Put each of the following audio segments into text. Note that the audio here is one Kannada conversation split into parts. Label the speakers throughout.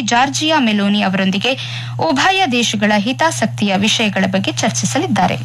Speaker 1: ಜಾರ್ಜಿಯಾ ಮೆಲೋನಿ ಅವರೊಂದಿಗೆ ಉಭಯ ದೇಶಗಳ ಹಿತಾಸಕ್ತಿಯ ವಿಷಯಗಳ ಬಗ್ಗೆ ಚರ್ಚಿಸಲಿದ್ದಾರೆ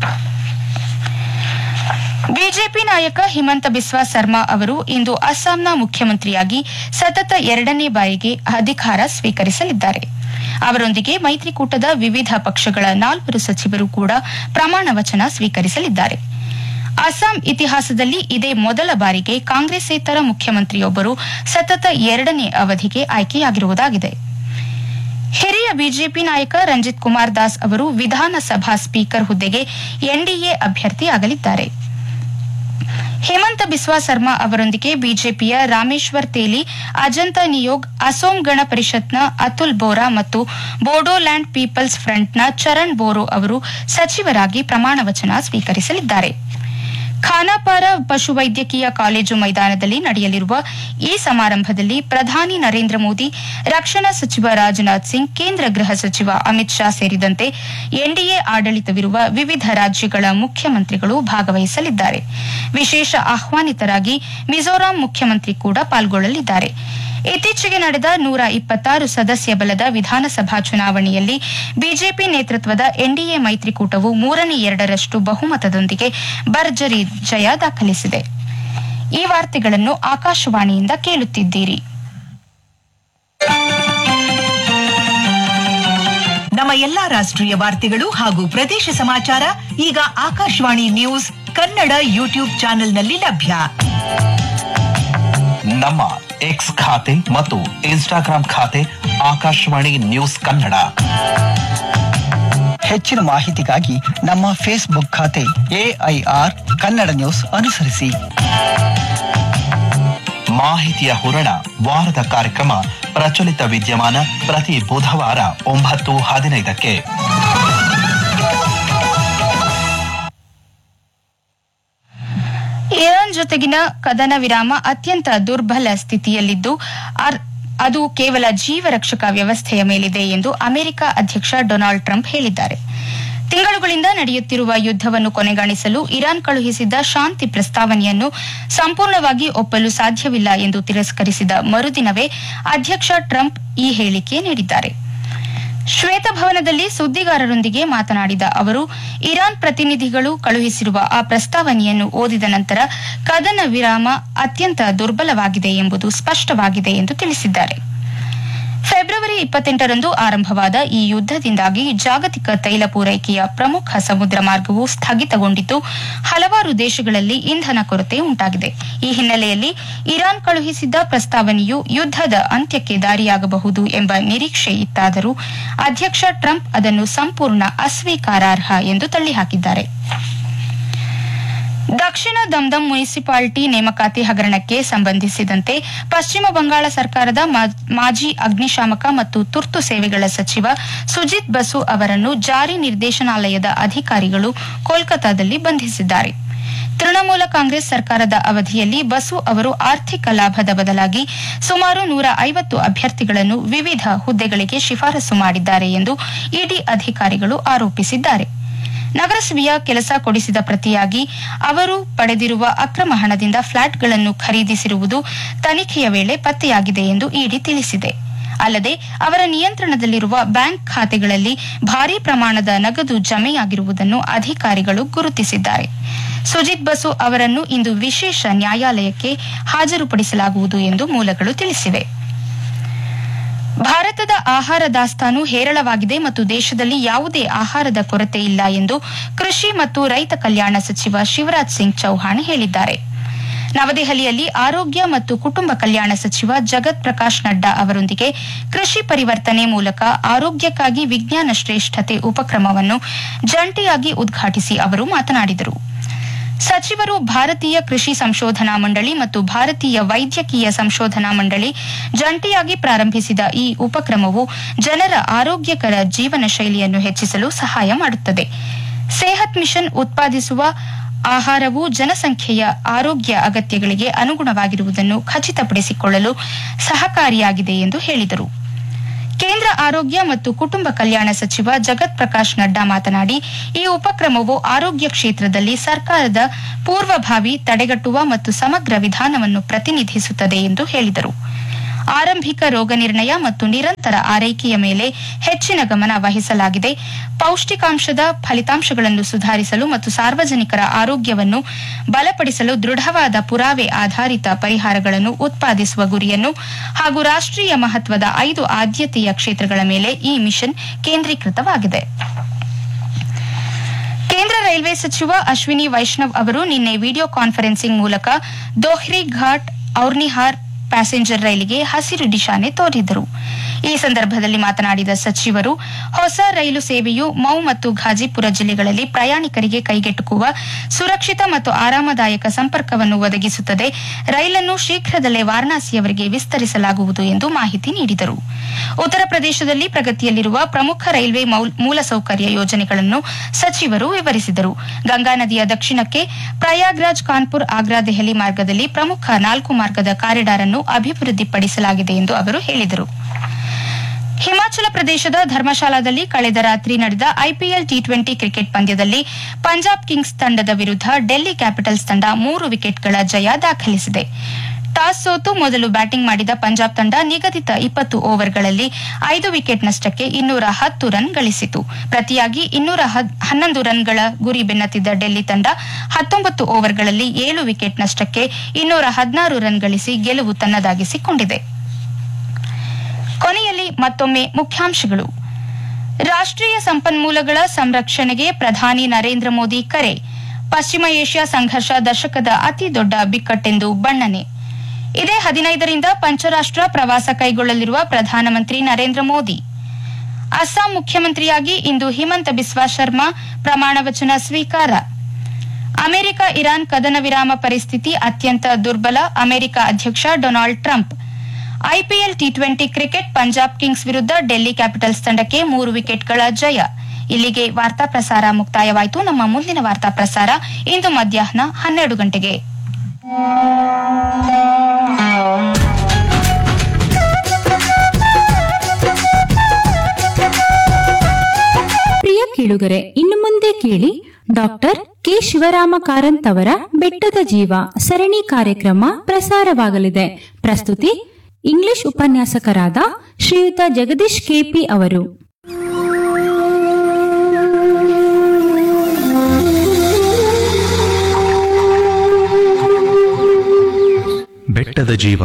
Speaker 1: ಬಿಜೆಪಿ ನಾಯಕ ಹಿಮಂತ ಬಿಸ್ವಾ ಸರ್ಮಾ ಅವರು ಇಂದು ಅಸ್ಸಾಂನ ಮುಖ್ಯಮಂತ್ರಿಯಾಗಿ ಸತತ ಎರಡನೇ ಬಾರಿಗೆ ಅಧಿಕಾರ ಸ್ವೀಕರಿಸಲಿದ್ದಾರೆ ಅವರೊಂದಿಗೆ ಮೈತ್ರಿಕೂಟದ ವಿವಿಧ ಪಕ್ಷಗಳ ನಾಲ್ವರು ಸಚಿವರು ಕೂಡ ಪ್ರಮಾಣ ವಚನ ಸ್ವೀಕರಿಸಲಿದ್ದಾರೆ ಅಸ್ಸಾಂ ಇತಿಹಾಸದಲ್ಲಿ ಇದೇ ಮೊದಲ ಬಾರಿಗೆ ಕಾಂಗ್ರೆಸ್ಸೇತರ ಮುಖ್ಯಮಂತ್ರಿಯೊಬ್ಬರು ಸತತ ಎರಡನೇ ಅವಧಿಗೆ ಆಯ್ಕೆಯಾಗಿರುವುದಾಗಿದೆ ಹಿರಿಯ ಬಿಜೆಪಿ ನಾಯಕ ರಂಜಿತ್ ಕುಮಾರ್ ದಾಸ್ ಅವರು ವಿಧಾನಸಭಾ ಸ್ಪೀಕರ್ ಹುದ್ದೆಗೆ ಎನ್ಡಿಎ ಅಭ್ಯರ್ಥಿಯಾಗಲಿದ್ದಾರೆ ಹೇಮಂತ ಬಿಸ್ವಾ ಸರ್ಮಾ ಅವರೊಂದಿಗೆ ಬಿಜೆಪಿಯ ರಾಮೇಶ್ವರ್ ತೇಲಿ ಅಜಂತ ನಿಯೋಗ್ ಅಸೋಂ ಗಣ ಪರಿಷತ್ನ ಅತುಲ್ ಬೋರಾ ಮತ್ತು ಬೋಡೋಲ್ಯಾಂಡ್ ಪೀಪಲ್ಸ್ ಫ್ರಂಟ್ನ ಚರಣ್ ಬೋರೋ ಅವರು ಸಚಿವರಾಗಿ ಪ್ರಮಾಣ ವಚನ ಸ್ವೀಕರಿಸಲಿದ್ದಾರೆ ಖಾನಾಪಾರ ಪಶುವೈದ್ಯಕೀಯ ಕಾಲೇಜು ಮೈದಾನದಲ್ಲಿ ನಡೆಯಲಿರುವ ಈ ಸಮಾರಂಭದಲ್ಲಿ ಪ್ರಧಾನಿ ನರೇಂದ್ರ ಮೋದಿ ರಕ್ಷಣಾ ಸಚಿವ ರಾಜನಾಥ್ ಸಿಂಗ್ ಕೇಂದ್ರ ಗೃಹ ಸಚಿವ ಅಮಿತ್ ಶಾ ಸೇರಿದಂತೆ ಎನ್ಡಿಎ ಆಡಳಿತವಿರುವ ವಿವಿಧ ರಾಜ್ಯಗಳ ಮುಖ್ಯಮಂತ್ರಿಗಳು ಭಾಗವಹಿಸಲಿದ್ದಾರೆ ವಿಶೇಷ ಆಹ್ವಾನಿತರಾಗಿ ಮಿಜೋರಾಂ ಮುಖ್ಯಮಂತ್ರಿ ಕೂಡ ಪಾಲ್ಗೊಳ್ಳಲಿದ್ದಾರೆ ಇತ್ತೀಚೆಗೆ ನಡೆದ ನೂರ ಇಪ್ಪತ್ತಾರು ಸದಸ್ಯ ಬಲದ ವಿಧಾನಸಭಾ ಚುನಾವಣೆಯಲ್ಲಿ ಬಿಜೆಪಿ ನೇತೃತ್ವದ ಎನ್ಡಿಎ ಮೈತ್ರಿಕೂಟವು ಮೂರನೇ ಎರಡರಷ್ಟು ಬಹುಮತದೊಂದಿಗೆ ಭರ್ಜರಿ ಜಯ ದಾಖಲಿಸಿದೆ ಈ ವಾರ್ತೆಗಳನ್ನು ಆಕಾಶವಾಣಿಯಿಂದ ಕೇಳುತ್ತಿದ್ದೀರಿ
Speaker 2: ನಮ್ಮ ಎಲ್ಲಾ ರಾಷ್ಟ್ರೀಯ ವಾರ್ತೆಗಳು ಹಾಗೂ ಪ್ರದೇಶ ಸಮಾಚಾರ ಈಗ ಆಕಾಶವಾಣಿ ನ್ಯೂಸ್ ಕನ್ನಡ ಯೂಟ್ಯೂಬ್ ಚಾನೆಲ್ನಲ್ಲಿ ಲಭ್ಯ
Speaker 3: ನಮ್ಮ ಎಕ್ಸ್ ಖಾತೆ ಮತ್ತು ಇನ್ಸ್ಟಾಗ್ರಾಂ ಖಾತೆ ಆಕಾಶವಾಣಿ ನ್ಯೂಸ್ ಕನ್ನಡ
Speaker 4: ಹೆಚ್ಚಿನ ಮಾಹಿತಿಗಾಗಿ ನಮ್ಮ ಫೇಸ್ಬುಕ್ ಖಾತೆ ಎಐಆರ್ ಕನ್ನಡ ನ್ಯೂಸ್ ಅನುಸರಿಸಿ
Speaker 3: ಮಾಹಿತಿಯ ಹೂರಣ ವಾರದ ಕಾರ್ಯಕ್ರಮ ಪ್ರಚಲಿತ ವಿದ್ಯಮಾನ ಪ್ರತಿ ಬುಧವಾರ ಒಂಬತ್ತು ಹದಿನೈದಕ್ಕೆ
Speaker 1: ಇರಾನ್ ಜೊತೆಗಿನ ಕದನ ವಿರಾಮ ಅತ್ಯಂತ ದುರ್ಬಲ ಸ್ಥಿತಿಯಲ್ಲಿದ್ದು ಅರ್- ಅದು ಕೇವಲ ಜೀವರಕ್ಷಕ ವ್ಯವಸ್ಥೆಯ ಮೇಲಿದೆ ಎಂದು ಅಮೆರಿಕ ಅಧ್ಯಕ್ಷ ಡೊನಾಲ್ಡ್ ಟ್ರಂಪ್ ಹೇಳಿದ್ದಾರೆ ತಿಂಗಳುಗಳಿಂದ ನಡೆಯುತ್ತಿರುವ ಯುದ್ದವನ್ನು ಕೊನೆಗಾಣಿಸಲು ಇರಾನ್ ಕಳುಹಿಸಿದ್ದ ಶಾಂತಿ ಪ್ರಸ್ತಾವನೆಯನ್ನು ಸಂಪೂರ್ಣವಾಗಿ ಒಪ್ಪಲು ಸಾಧ್ಯವಿಲ್ಲ ಎಂದು ತಿರಸ್ಕರಿಸಿದ ಮರುದಿನವೇ ಅಧ್ಯಕ್ಷ ಟ್ರಂಪ್ ಈ ಹೇಳಿಕೆ ನೀಡಿದ್ದಾರೆ ಶ್ವೇತಭವನದಲ್ಲಿ ಸುದ್ದಿಗಾರರೊಂದಿಗೆ ಮಾತನಾಡಿದ ಅವರು ಇರಾನ್ ಪ್ರತಿನಿಧಿಗಳು ಕಳುಹಿಸಿರುವ ಆ ಪ್ರಸ್ತಾವನೆಯನ್ನು ಓದಿದ ನಂತರ ಕದನ ವಿರಾಮ ಅತ್ಯಂತ ದುರ್ಬಲವಾಗಿದೆ ಎಂಬುದು ಸ್ಪಷ್ಟವಾಗಿದೆ ಎಂದು ತಿಳಿಸಿದ್ದಾರೆ ಫೆಬ್ರವರಿ ಇಪ್ಪತ್ತೆಂಟರಂದು ಆರಂಭವಾದ ಈ ಯುದ್ದದಿಂದಾಗಿ ಜಾಗತಿಕ ತೈಲ ಪೂರೈಕೆಯ ಪ್ರಮುಖ ಸಮುದ್ರ ಮಾರ್ಗವು ಸ್ಥಗಿತಗೊಂಡಿದ್ದು ಹಲವಾರು ದೇಶಗಳಲ್ಲಿ ಇಂಧನ ಕೊರತೆ ಉಂಟಾಗಿದೆ ಈ ಹಿನ್ನೆಲೆಯಲ್ಲಿ ಇರಾನ್ ಕಳುಹಿಸಿದ್ದ ಪ್ರಸ್ತಾವನೆಯು ಯುದ್ದದ ಅಂತ್ಯಕ್ಕೆ ದಾರಿಯಾಗಬಹುದು ಎಂಬ ನಿರೀಕ್ಷೆ ಇತ್ತಾದರೂ ಅಧ್ಯಕ್ಷ ಟ್ರಂಪ್ ಅದನ್ನು ಸಂಪೂರ್ಣ ಅಸ್ವೀಕಾರಾರ್ಹ ಎಂದು ತಳ್ಳಿಹಾಕಿದ್ದಾರೆ ದಕ್ಷಿಣ ದಮ್ದಮ್ ಮುನಿಸಿಪಾಲಿಟಿ ನೇಮಕಾತಿ ಹಗರಣಕ್ಕೆ ಸಂಬಂಧಿಸಿದಂತೆ ಪಶ್ಚಿಮ ಬಂಗಾಳ ಸರ್ಕಾರದ ಮಾ- ಮಾಜಿ ಅಗ್ನಿಶಾಮಕ ಮತ್ತು ತುರ್ತು ಸೇವೆಗಳ ಸಚಿವ ಸುಜಿತ್ ಬಸು ಅವರನ್ನು ಜಾರಿ ನಿರ್ದೇಶನಾಲಯದ ಅಧಿಕಾರಿಗಳು ಕೋಲ್ಕತಾದಲ್ಲಿ ಬಂಧಿಸಿದ್ದಾರೆ ತೃಣಮೂಲ ಕಾಂಗ್ರೆಸ್ ಸರ್ಕಾರದ ಅವಧಿಯಲ್ಲಿ ಬಸು ಅವರು ಆರ್ಥಿಕ ಲಾಭದ ಬದಲಾಗಿ ಸುಮಾರು ನೂರ ಐವತ್ತು ಅಭ್ಯರ್ಥಿಗಳನ್ನು ವಿವಿಧ ಹುದ್ದೆಗಳಿಗೆ ಶಿಫಾರಸು ಮಾಡಿದ್ದಾರೆ ಎಂದು ಇಡಿ ಅಧಿಕಾರಿಗಳು ಆರೋಪಿಸಿದ್ದಾರೆ ನಗರಸಭೆಯ ಕೆಲಸ ಕೊಡಿಸಿದ ಪ್ರತಿಯಾಗಿ ಅವರು ಪಡೆದಿರುವ ಅಕ್ರಮ ಹಣದಿಂದ ಫ್ಲಾಟ್ಗಳನ್ನು ಖರೀದಿಸಿರುವುದು ತನಿಖೆಯ ವೇಳೆ ಪತ್ತೆಯಾಗಿದೆ ಎಂದು ಇಡಿ ತಿಳಿಸಿದೆ ಅಲ್ಲದೆ ಅವರ ನಿಯಂತ್ರಣದಲ್ಲಿರುವ ಬ್ಯಾಂಕ್ ಖಾತೆಗಳಲ್ಲಿ ಭಾರೀ ಪ್ರಮಾಣದ ನಗದು ಜಮೆಯಾಗಿರುವುದನ್ನು ಅಧಿಕಾರಿಗಳು ಗುರುತಿಸಿದ್ದಾರೆ ಸುಜಿತ್ ಬಸು ಅವರನ್ನು ಇಂದು ವಿಶೇಷ ನ್ಯಾಯಾಲಯಕ್ಕೆ ಹಾಜರುಪಡಿಸಲಾಗುವುದು ಎಂದು ಮೂಲಗಳು ತಿಳಿಸಿವೆ ಭಾರತದ ಆಹಾರ ದಾಸ್ತಾನು ಹೇರಳವಾಗಿದೆ ಮತ್ತು ದೇಶದಲ್ಲಿ ಯಾವುದೇ ಆಹಾರದ ಕೊರತೆ ಇಲ್ಲ ಎಂದು ಕೃಷಿ ಮತ್ತು ರೈತ ಕಲ್ಯಾಣ ಸಚಿವ ಶಿವರಾಜ್ ಸಿಂಗ್ ಚೌಹಾಣ್ ಹೇಳಿದ್ದಾರೆ ನವದೆಹಲಿಯಲ್ಲಿ ಆರೋಗ್ಯ ಮತ್ತು ಕುಟುಂಬ ಕಲ್ಯಾಣ ಸಚಿವ ಜಗತ್ ಪ್ರಕಾಶ್ ನಡ್ಡಾ ಅವರೊಂದಿಗೆ ಕೃಷಿ ಪರಿವರ್ತನೆ ಮೂಲಕ ಆರೋಗ್ಯಕ್ಕಾಗಿ ವಿಜ್ಞಾನ ಶ್ರೇಷ್ಠತೆ ಉಪಕ್ರಮವನ್ನು ಜಂಟಿಯಾಗಿ ಉದ್ಘಾಟಿಸಿ ಅವರು ಮಾತನಾಡಿದರು ಸಚಿವರು ಭಾರತೀಯ ಕೃಷಿ ಸಂಶೋಧನಾ ಮಂಡಳಿ ಮತ್ತು ಭಾರತೀಯ ವೈದ್ಯಕೀಯ ಸಂಶೋಧನಾ ಮಂಡಳಿ ಜಂಟಿಯಾಗಿ ಪ್ರಾರಂಭಿಸಿದ ಈ ಉಪಕ್ರಮವು ಜನರ ಆರೋಗ್ಯಕರ ಜೀವನ ಶೈಲಿಯನ್ನು ಹೆಚ್ಚಿಸಲು ಸಹಾಯ ಮಾಡುತ್ತದೆ ಸೇಹತ್ ಮಿಷನ್ ಉತ್ಪಾದಿಸುವ ಆಹಾರವು ಜನಸಂಖ್ಯೆಯ ಆರೋಗ್ಯ ಅಗತ್ಯಗಳಿಗೆ ಅನುಗುಣವಾಗಿರುವುದನ್ನು ಖಚಿತಪಡಿಸಿಕೊಳ್ಳಲು ಸಹಕಾರಿಯಾಗಿದೆ ಎಂದು ಹೇಳಿದರು ಕೇಂದ್ರ ಆರೋಗ್ಯ ಮತ್ತು ಕುಟುಂಬ ಕಲ್ಯಾಣ ಸಚಿವ ಜಗತ್ ಪ್ರಕಾಶ್ ನಡ್ಡಾ ಮಾತನಾಡಿ ಈ ಉಪಕ್ರಮವು ಆರೋಗ್ಯ ಕ್ಷೇತ್ರದಲ್ಲಿ ಸರ್ಕಾರದ ಪೂರ್ವಭಾವಿ ತಡೆಗಟ್ಟುವ ಮತ್ತು ಸಮಗ್ರ ವಿಧಾನವನ್ನು ಪ್ರತಿನಿಧಿಸುತ್ತದೆ ಎಂದು ಹೇಳಿದರು ಆರಂಭಿಕ ರೋಗ ನಿರ್ಣಯ ಮತ್ತು ನಿರಂತರ ಆರೈಕೆಯ ಮೇಲೆ ಹೆಚ್ಚಿನ ಗಮನ ವಹಿಸಲಾಗಿದೆ ಪೌಷ್ಟಿಕಾಂಶದ ಫಲಿತಾಂಶಗಳನ್ನು ಸುಧಾರಿಸಲು ಮತ್ತು ಸಾರ್ವಜನಿಕರ ಆರೋಗ್ಯವನ್ನು ಬಲಪಡಿಸಲು ದೃಢವಾದ ಪುರಾವೆ ಆಧಾರಿತ ಪರಿಹಾರಗಳನ್ನು ಉತ್ಪಾದಿಸುವ ಗುರಿಯನ್ನು ಹಾಗೂ ರಾಷ್ಟ್ರೀಯ ಮಹತ್ವದ ಐದು ಆದ್ಯತೆಯ ಕ್ಷೇತ್ರಗಳ ಮೇಲೆ ಈ ಮಿಷನ್ ಕೇಂದ್ರೀಕೃತವಾಗಿದೆ ಕೇಂದ್ರ ರೈಲ್ವೆ ಸಚಿವ ಅಶ್ವಿನಿ ವೈಷ್ಣವ್ ಅವರು ನಿನ್ನೆ ವಿಡಿಯೋ ಕಾನ್ಫರೆನ್ಸಿಂಗ್ ಮೂಲಕ ದೋಹ್ರಿ ಘಾಟ್ ಔರ್ನಿಹಾರ್ ಪ್ಯಾಸೆಂಜರ್ ರೈಲಿಗೆ ಹಸಿರು ನಿಶಾನೆ ತೋರಿದರು ಈ ಸಂದರ್ಭದಲ್ಲಿ ಮಾತನಾಡಿದ ಸಚಿವರು ಹೊಸ ರೈಲು ಸೇವೆಯು ಮೌ ಮತ್ತು ಘಾಜಿಪುರ ಜಿಲ್ಲೆಗಳಲ್ಲಿ ಪ್ರಯಾಣಿಕರಿಗೆ ಕೈಗೆಟುಕುವ ಸುರಕ್ಷಿತ ಮತ್ತು ಆರಾಮದಾಯಕ ಸಂಪರ್ಕವನ್ನು ಒದಗಿಸುತ್ತದೆ ರೈಲನ್ನು ಶೀಘ್ರದಲ್ಲೇ ವಾರಣಾಸಿಯವರೆಗೆ ವಿಸ್ತರಿಸಲಾಗುವುದು ಎಂದು ಮಾಹಿತಿ ನೀಡಿದರು ಉತ್ತರ ಪ್ರದೇಶದಲ್ಲಿ ಪ್ರಗತಿಯಲ್ಲಿರುವ ಪ್ರಮುಖ ರೈಲ್ವೆ ಮೌಲ್- ಮೂಲಸೌಕರ್ಯ ಯೋಜನೆಗಳನ್ನು ಸಚಿವರು ವಿವರಿಸಿದರು ಗಂಗಾ ನದಿಯ ದಕ್ಷಿಣಕ್ಕೆ ಪ್ರಯಾಗ್ರಾಜ್ ಕಾನ್ಪುರ್ ಆಗ್ರಾ ದೆಹಲಿ ಮಾರ್ಗದಲ್ಲಿ ಪ್ರಮುಖ ನಾಲ್ಕು ಮಾರ್ಗದ ಕಾರಿಡಾರ್ ಅನ್ನು ಅಭಿವೃದ್ಧಿಪಡಿಸಲಾಗಿದೆ ಎಂದು ಅವರು ಹೇಳಿದರು ಹಿಮಾಚಲ ಪ್ರದೇಶದ ಧರ್ಮಶಾಲಾದಲ್ಲಿ ಕಳೆದ ರಾತ್ರಿ ನಡೆದ ಐಪಿಎಲ್ ಟಿ ಟ್ವೆಂಟಿ ಕ್ರಿಕೆಟ್ ಪಂದ್ಯದಲ್ಲಿ ಪಂಜಾಬ್ ಕಿಂಗ್ಸ್ ತಂಡದ ವಿರುದ್ಧ ಡೆಲ್ಲಿ ಕ್ಯಾಪಿಟಲ್ಸ್ ತಂಡ ಮೂರು ವಿಕೆಟ್ಗಳ ಜಯ ದಾಖಲಿಸಿದೆ ಟಾಸ್ ಸೋತು ಮೊದಲು ಬ್ಯಾಟಿಂಗ್ ಮಾಡಿದ ಪಂಜಾಬ್ ತಂಡ ನಿಗದಿತ ಇಪ್ಪತ್ತು ಓವರ್ಗಳಲ್ಲಿ ಐದು ವಿಕೆಟ್ ನಷ್ಟಕ್ಕೆ ಇನ್ನೂರ ಹತ್ತು ರನ್ ಗಳಿಸಿತು ಪ್ರತಿಯಾಗಿ ಇನ್ನೂರ ಹದ್- ಹನ್ನೊಂದು ರನ್ಗಳ ಗುರಿ ಬೆನ್ನತ್ತಿದ್ದ ಡೆಲ್ಲಿ ತಂಡ ಹತ್ತೊಂಬತ್ತು ಓವರ್ಗಳಲ್ಲಿ ಏಳು ವಿಕೆಟ್ ನಷ್ಟಕ್ಕೆ ಇನ್ನೂರ ಹದಿನಾರು ರನ್ ಗಳಿಸಿ ಗೆಲುವು ತನ್ನದಾಗಿಸಿಕೊಂಡಿದೆ ಕೊನೆಯಲ್ಲಿ ಮತ್ತೊಮ್ಮೆ ಮುಖ್ಯಾಂಶಗಳು ರಾಷ್ಟ್ರೀಯ ಸಂಪನ್ಮೂಲಗಳ ಸಂರಕ್ಷಣೆಗೆ ಪ್ರಧಾನಿ ನರೇಂದ್ರ ಮೋದಿ ಕರೆ ಪಶ್ಚಿಮ ಏಷ್ಯಾ ಸಂಘರ್ಷ ದಶಕದ ಅತಿ ದೊಡ್ಡ ಬಿಕ್ಕಟ್ಟೆಂದು ಬಣ್ಣನೆ ಇದೇ ಹದಿನೈದರಿಂದ ಪಂಚರಾಷ್ಟ್ರ ಪ್ರವಾಸ ಕೈಗೊಳ್ಳಲಿರುವ ಪ್ರಧಾನಮಂತ್ರಿ ನರೇಂದ್ರ ಮೋದಿ ಅಸ್ಸಾಂ ಮುಖ್ಯಮಂತ್ರಿಯಾಗಿ ಇಂದು ಹಿಮಂತ ಬಿಸ್ವಾ ಶರ್ಮಾ ಪ್ರಮಾಣ ವಚನ ಸ್ವೀಕಾರ ಅಮೆರಿಕ ಇರಾನ್ ಕದನ ವಿರಾಮ ಪರಿಸ್ಥಿತಿ ಅತ್ಯಂತ ದುರ್ಬಲ ಅಮೆರಿಕ ಅಧ್ಯಕ್ಷ Donald Trump IPL T twenty cricket Punjab Kings ವಿರುದ್ಧ ಡೆಲ್ಲಿ ಕ್ಯಾಪಿಟಲ್ಸ್ ತಂಡಕ್ಕೆ ಮೂರು ವಿಕೆಟ್ಗಳ ಜಯ ಇಲ್ಲಿಗೆ ವಾರ್ತಾ ಪ್ರಸಾರ ಮುಕ್ತಾಯವಾಯಿತು ನಮ್ಮ ಮುಂದಿನ ವಾರ್ತಾ ಪ್ರಸಾರ ಇಂದು ಮಧ್ಯಾಹ್ನ ಹನ್ನೆರಡು ಗಂಟೆಗೆ
Speaker 5: ಪ್ರಿಯ ಕೇಳುಗರೆ ಇನ್ನು ಮುಂದೆ ಕೇಳಿ ಡಾಕ್ಟರ್ ಕೆ ಶಿವರಾಮ ಕಾರಂತ್ ಅವರ ಬೆಟ್ಟದ ಜೀವ ಸರಣಿ ಕಾರ್ಯಕ್ರಮ ಪ್ರಸಾರವಾಗಲಿದೆ ಪ್ರಸ್ತುತಿ ಇಂಗ್ಲಿಷ್ ಉಪನ್ಯಾಸಕರಾದ ಶ್ರೀಯುತ ಜಗದೀಶ್ ಕೆಪಿ ಅವರು
Speaker 6: ಬೆಟ್ಟದ ಜೀವ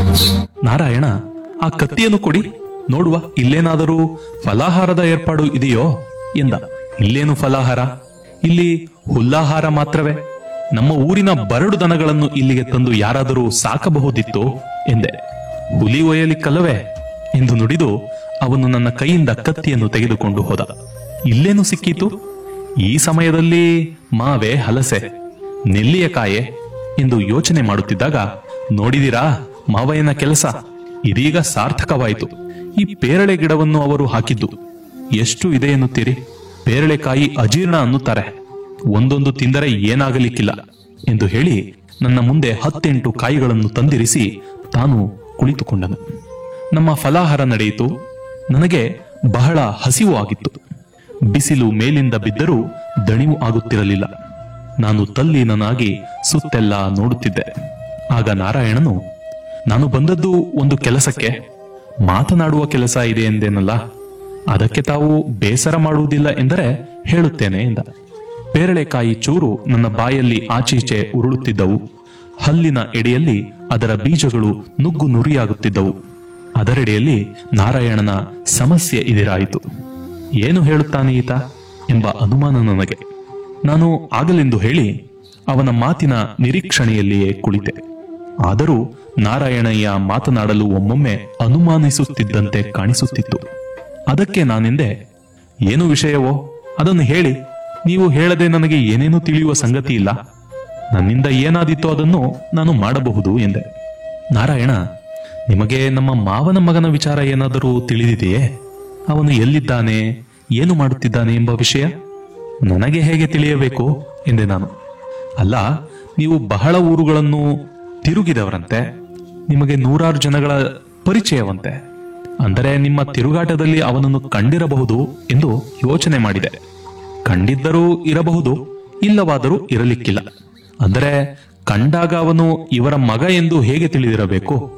Speaker 6: ನಾರಾಯಣ ಆ ಕತ್ತಿಯನ್ನು ಕೊಡಿ ನೋಡುವ ಇಲ್ಲೇನಾದರೂ ಫಲಾಹಾರದ ಏರ್ಪಾಡು ಇದೆಯೋ ಎಂದ ಇಲ್ಲೇನು ಫಲಾಹಾರ ಇಲ್ಲಿ ಹುಲ್ಲಾಹಾರ ಮಾತ್ರವೇ ನಮ್ಮ ಊರಿನ ಬರಡು ದನಗಳನ್ನು ಇಲ್ಲಿಗೆ ತಂದು ಯಾರಾದರೂ ಸಾಕಬಹುದಿತ್ತೋ ಎಂದೆ ಹುಲಿ ಒಯ್ಯಲಿಕ್ಕಲ್ಲವೇ ಎಂದು ನುಡಿದು ಅವನು ನನ್ನ ಕೈಯಿಂದ ಕತ್ತಿಯನ್ನು ತೆಗೆದುಕೊಂಡು ಹೋದ ಇಲ್ಲೇನು ಸಿಕ್ಕೀತು ಈ ಸಮಯದಲ್ಲಿ ಮಾವೆ ಹಲಸೆ ನೆಲ್ಲಿಯ ಕಾಯೆ ಎಂದು ಯೋಚನೆ ಮಾಡುತ್ತಿದ್ದಾಗ ನೋಡಿದಿರಾ ಮಾವಯ್ಯನ ಕೆಲಸ ಇದೀಗ ಸಾರ್ಥಕವಾಯಿತು ಈ ಪೇರಳೆ ಗಿಡವನ್ನು ಅವರು ಹಾಕಿದ್ದು ಎಷ್ಟು ಇದೆ ಎನ್ನುತ್ತೀರಿ ಪೇರಳೆಕಾಯಿ ಅಜೀರ್ಣ ಅನ್ನುತ್ತಾರೆ ಒಂದೊಂದು ತಿಂದರೆ ಏನಾಗಲಿಕ್ಕಿಲ್ಲ ಎಂದು ಹೇಳಿ ನನ್ನ ಮುಂದೆ ಹತ್ತೆಂಟು ಕಾಯಿಗಳನ್ನು ತಂದಿರಿಸಿ ತಾನು ಕುಳಿತುಕೊಂಡನು ನಮ್ಮ ಫಲಾಹಾರ ನಡೆಯಿತು ನನಗೆ ಬಹಳ ಹಸಿವು ಆಗಿತ್ತು ಬಿಸಿಲು ಮೇಲಿಂದ ಬಿದ್ದರೂ ದಣಿವು ಆಗುತ್ತಿರಲಿಲ್ಲ ನಾನು ತಲ್ಲೀನನಾಗಿ ಸುತ್ತೆಲ್ಲ ನೋಡುತ್ತಿದ್ದೆ ಆಗ ನಾರಾಯಣನು ನಾನು ಬಂದದ್ದು ಒಂದು ಕೆಲಸಕ್ಕೆ ಮಾತನಾಡುವ ಕೆಲಸ ಇದೆ ಎಂದೇನಲ್ಲ ಅದಕ್ಕೆ ತಾವು ಬೇಸರ ಮಾಡುವುದಿಲ್ಲ ಎಂದರೆ ಹೇಳುತ್ತೇನೆ ಎಂದ ಪೇರಳೆಕಾಯಿ ಚೂರು ನನ್ನ ಬಾಯಲ್ಲಿ ಆಚೀಚೆ ಉರುಳುತ್ತಿದ್ದವು ಹಲ್ಲಿನ ಎಡೆಯಲ್ಲಿ ಅದರ ಬೀಜಗಳು ನುಗ್ಗು ನುರಿಯಾಗುತ್ತಿದ್ದವು ಅದರೆಡೆಯಲ್ಲಿ ನಾರಾಯಣನ ಸಮಸ್ಯೆ ಎದುರಾಯಿತು ಏನು ಹೇಳುತ್ತಾನೆ ಈತ ಎಂಬ ಅನುಮಾನ ನನಗೆ ನಾನು ಆಗಲೆಂದು ಹೇಳಿ ಅವನ ಮಾತಿನ ನಿರೀಕ್ಷಣೆಯಲ್ಲಿಯೇ ಕುಳಿತೆ ಆದರೂ ನಾರಾಯಣಯ್ಯ ಮಾತನಾಡಲು ಒಮ್ಮೊಮ್ಮೆ ಅನುಮಾನಿಸುತ್ತಿದ್ದಂತೆ ಕಾಣಿಸುತ್ತಿತ್ತು ಅದಕ್ಕೆ ನಾನೆಂದೆ ಏನು ವಿಷಯವೋ ಅದನ್ನು ಹೇಳಿ ನೀವು ಹೇಳದೆ ನನಗೆ ಏನೇನೂ ತಿಳಿಯುವ ಸಂಗತಿ ಇಲ್ಲ ನನ್ನಿಂದ ಏನಾದೀತೋ ಅದನ್ನು ನಾನು ಮಾಡಬಹುದು ಎಂದೆ ನಾರಾಯಣ ನಿಮಗೆ ನಮ್ಮ ಮಾವನ ಮಗನ ವಿಚಾರ ಏನಾದರೂ ತಿಳಿದಿದೆಯೇ ಅವನು ಎಲ್ಲಿದ್ದಾನೆ ಏನು ಮಾಡುತ್ತಿದ್ದಾನೆ ಎಂಬ ವಿಷಯ ನನಗೆ ಹೇಗೆ ತಿಳಿಯಬೇಕು ಎಂದೆ ನಾನು ಅಲ್ಲ ನೀವು ಬಹಳ ಊರುಗಳನ್ನು ತಿರುಗಿದವರಂತೆ ನಿಮಗೆ ನೂರಾರು ಜನಗಳ ಪರಿಚಯವಂತೆ ಅಂದರೆ ನಿಮ್ಮ ತಿರುಗಾಟದಲ್ಲಿ ಅವನನ್ನು ಕಂಡಿರಬಹುದು ಎಂದು ಯೋಚನೆ ಮಾಡಿದೆ ಕಂಡಿದ್ದರೂ ಇರಬಹುದು ಇಲ್ಲವಾದರೂ ಇರಲಿಕ್ಕಿಲ್ಲ ಅಂದರೆ ಕಂಡಾಗ ಅವನು ಇವರ ಮಗ ಎಂದು ಹೇಗೆ ತಿಳಿದಿರಬೇಕು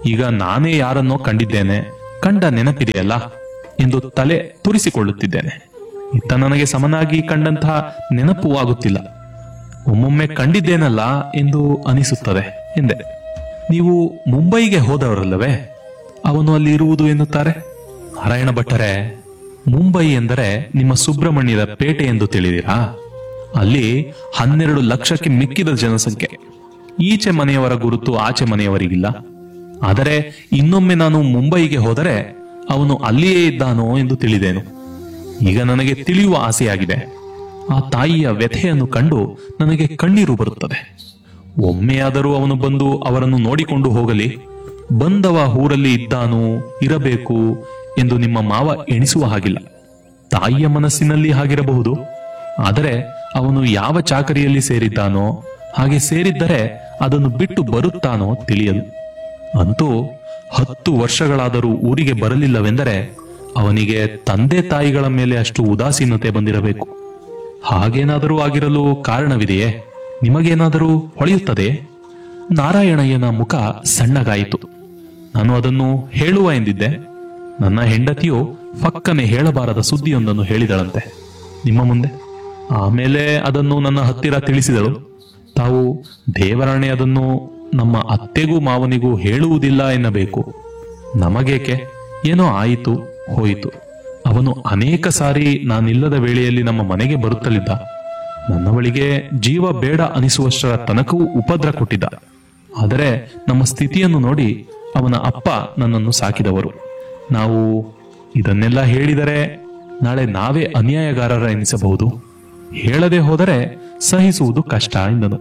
Speaker 6: ಈಗ ನಾನೇ ಯಾರನ್ನೋ ಕಂಡಿದ್ದೇನೆ ಕಂಡ ನೆನಪಿದೆಯಲ್ಲ ಎಂದು ತಲೆ ತುರಿಸಿಕೊಳ್ಳುತ್ತಿದ್ದೇನೆ ಇತ್ತ ನನಗೆ ಸಮನಾಗಿ ಕಂಡಂತಹ ನೆನಪು ಆಗುತ್ತಿಲ್ಲ ಒಮ್ಮೊಮ್ಮೆ ಕಂಡಿದ್ದೇನಲ್ಲ ಎಂದು ಅನಿಸುತ್ತದೆ ಎಂದೆ ನೀವು ಮುಂಬೈಗೆ ಹೋದವರಲ್ಲವೇ ಅವನು ಅಲ್ಲಿ ಇರುವುದು ಎನ್ನುತ್ತಾರೆ ನಾರಾಯಣ ಭಟ್ಟರೆ ಮುಂಬೈ ಎಂದರೆ ನಿಮ್ಮ ಸುಬ್ರಹ್ಮಣ್ಯದ ಪೇಟೆ ಎಂದು ತಿಳಿದಿರಾ ಅಲ್ಲಿ ಹನ್ನೆರಡು ಲಕ್ಷಕ್ಕೆ ಮಿಕ್ಕಿದ ಜನಸಂಖ್ಯೆ ಈಚೆ ಮನೆಯವರ ಗುರುತು ಆಚೆ ಮನೆಯವರಿಗಿಲ್ಲ ಆದರೆ ಇನ್ನೊಮ್ಮೆ ನಾನು ಮುಂಬೈಗೆ ಹೋದರೆ ಅವನು ಅಲ್ಲಿಯೇ ಇದ್ದಾನೋ ಎಂದು ತಿಳಿದೇನು ಈಗ ನನಗೆ ತಿಳಿಯುವ ಆಸೆಯಾಗಿದೆ ಆ ತಾಯಿಯ ವ್ಯಥೆಯನ್ನು ಕಂಡು ನನಗೆ ಕಣ್ಣೀರು ಬರುತ್ತದೆ ಒಮ್ಮೆಯಾದರೂ ಅವನು ಬಂದು ಅವರನ್ನು ನೋಡಿಕೊಂಡು ಹೋಗಲಿ ಬಂದವ ಊರಲ್ಲಿ ಇದ್ದಾನು ಇರಬೇಕು ಎಂದು ನಿಮ್ಮ ಮಾವ ಎಣಿಸುವ ಹಾಗಿಲ್ಲ ತಾಯಿಯ ಮನಸ್ಸಿನಲ್ಲಿ ಹಾಗಿರಬಹುದು ಆದರೆ ಅವನು ಯಾವ ಚಾಕರಿಯಲ್ಲಿ ಸೇರಿದ್ದಾನೋ ಹಾಗೆ ಸೇರಿದ್ದರೆ ಅದನ್ನು ಬಿಟ್ಟು ಬರುತ್ತಾನೋ ತಿಳಿಯದು ಅಂತೂ ಹತ್ತು ವರ್ಷಗಳಾದರೂ ಊರಿಗೆ ಬರಲಿಲ್ಲವೆಂದರೆ ಅವನಿಗೆ ತಂದೆ ತಾಯಿಗಳ ಮೇಲೆ ಅಷ್ಟು ಉದಾಸೀನತೆ ಬಂದಿರಬೇಕು ಹಾಗೇನಾದರೂ ಆಗಿರಲು ಕಾರಣವಿದೆಯೇ ನಿಮಗೇನಾದರೂ ಹೊಳೆಯುತ್ತದೆ ನಾರಾಯಣಯ್ಯನ ಮುಖ ಸಣ್ಣಗಾಯಿತು ನಾನು ಅದನ್ನು ಹೇಳುವ ಎಂದಿದ್ದೆ ನನ್ನ ಹೆಂಡತಿಯು ಫಕ್ಕನೆ ಹೇಳಬಾರದ ಸುದ್ದಿಯೊಂದನ್ನು ಹೇಳಿದಳಂತೆ ನಿಮ್ಮ ಮುಂದೆ ಆಮೇಲೆ ಅದನ್ನು ನನ್ನ ಹತ್ತಿರ ತಿಳಿಸಿದಳು ತಾವು ದೇವರಾಣೆ ಅದನ್ನು ನಮ್ಮ ಅತ್ತೆಗೂ ಮಾವನಿಗೂ ಹೇಳುವುದಿಲ್ಲ ಎನ್ನಬೇಕು ನಮಗೇಕೆ ಏನೋ ಆಯಿತು ಹೋಯಿತು ಅವನು ಅನೇಕ ಸಾರಿ ನಾನಿಲ್ಲದ ವೇಳೆಯಲ್ಲಿ ನಮ್ಮ ಮನೆಗೆ ಬರುತ್ತಲಿದ್ದ ನನ್ನ ಬಳಿಗೆ ಜೀವ ಬೇಡ ಅನಿಸುವಷ್ಟರ ತನಕವೂ ಉಪದ್ರ ಕೊಟ್ಟಿದ್ದ ಆದರೆ ನಮ್ಮ ಸ್ಥಿತಿಯನ್ನು ನೋಡಿ ಅವನ ಅಪ್ಪ ನನ್ನನ್ನು ಸಾಕಿದವರು ನಾವು ಇದನ್ನೆಲ್ಲ ಹೇಳಿದರೆ ನಾಳೆ ನಾವೇ ಅನ್ಯಾಯಗಾರರ ಎನಿಸಬಹುದು ಹೇಳದೆ ಹೋದರೆ ಸಹಿಸುವುದು ಕಷ್ಟ ಎಂದನು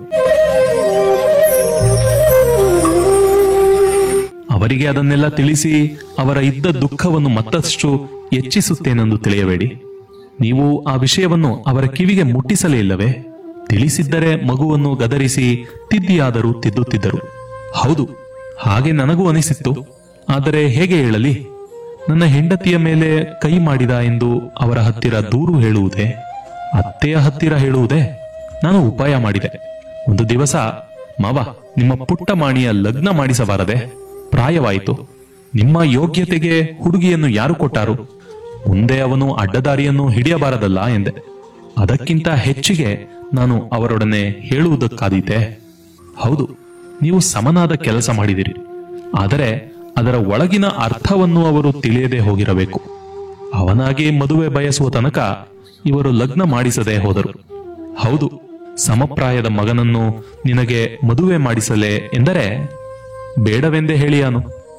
Speaker 6: ಅವರಿಗೆ ಅದನ್ನೆಲ್ಲ ತಿಳಿಸಿ ಅವರ ಇದ್ದ ದುಃಖವನ್ನು ಮತ್ತಷ್ಟು ಹೆಚ್ಚಿಸುತ್ತೇನೆಂದು ತಿಳಿಯಬೇಡಿ ನೀವು ಆ ವಿಷಯವನ್ನು ಅವರ ಕಿವಿಗೆ ಮುಟ್ಟಿಸಲೇ ಇಲ್ಲವೇ ತಿಳಿಸಿದ್ದರೆ ಮಗುವನ್ನು ಗದರಿಸಿ ತಿದ್ದಿಯಾದರೂ ತಿದ್ದುತ್ತಿದ್ದರು ಹೌದು ಹಾಗೆ ನನಗೂ ಅನಿಸಿತ್ತು ಆದರೆ ಹೇಗೆ ಹೇಳಲಿ ನನ್ನ ಹೆಂಡತಿಯ ಮೇಲೆ ಕೈ ಮಾಡಿದ ಎಂದು ಅವರ ಹತ್ತಿರ ದೂರು ಹೇಳುವುದೇ ಅತ್ತೆಯ ಹತ್ತಿರ ಹೇಳುವುದೇ ನಾನು ಉಪಾಯ ಮಾಡಿದೆ ಒಂದು ದಿವಸ ಮಾವ ನಿಮ್ಮ ಪುಟ್ಟ ಮಾಣಿಯ ಲಗ್ನ ಮಾಡಿಸಬಾರದೆ ಪ್ರಾಯವಾಯಿತು ನಿಮ್ಮ ಯೋಗ್ಯತೆಗೆ ಹುಡುಗಿಯನ್ನು ಯಾರು ಕೊಟ್ಟಾರು ಮುಂದೆ ಅವನು ಅಡ್ಡದಾರಿಯನ್ನು ಹಿಡಿಯಬಾರದಲ್ಲ ಎಂದೆ ಅದಕ್ಕಿಂತ ಹೆಚ್ಚಿಗೆ ನಾನು ಅವರೊಡನೆ ಹೇಳುವುದಕ್ಕಾದೀತೆ ಹೌದು ನೀವು ಸಮನಾದ ಕೆಲಸ ಮಾಡಿದಿರಿ ಆದರೆ ಅದರ ಒಳಗಿನ ಅರ್ಥವನ್ನು ಅವರು ತಿಳಿಯದೆ ಹೋಗಿರಬೇಕು ಅವನಾಗಿ ಮದುವೆ ಬಯಸುವ ತನಕ ಇವರು ಲಗ್ನ ಮಾಡಿಸದೆ ಹೋದರು ಹೌದು ಸಮಪ್ರಾಯದ ಮಗನನ್ನು ನಿನಗೆ ಮದುವೆ ಮಾಡಿಸಲೇ ಎಂದರೆ ಬೇಡವೆಂದೇ ಹೇಳಿಯಾನು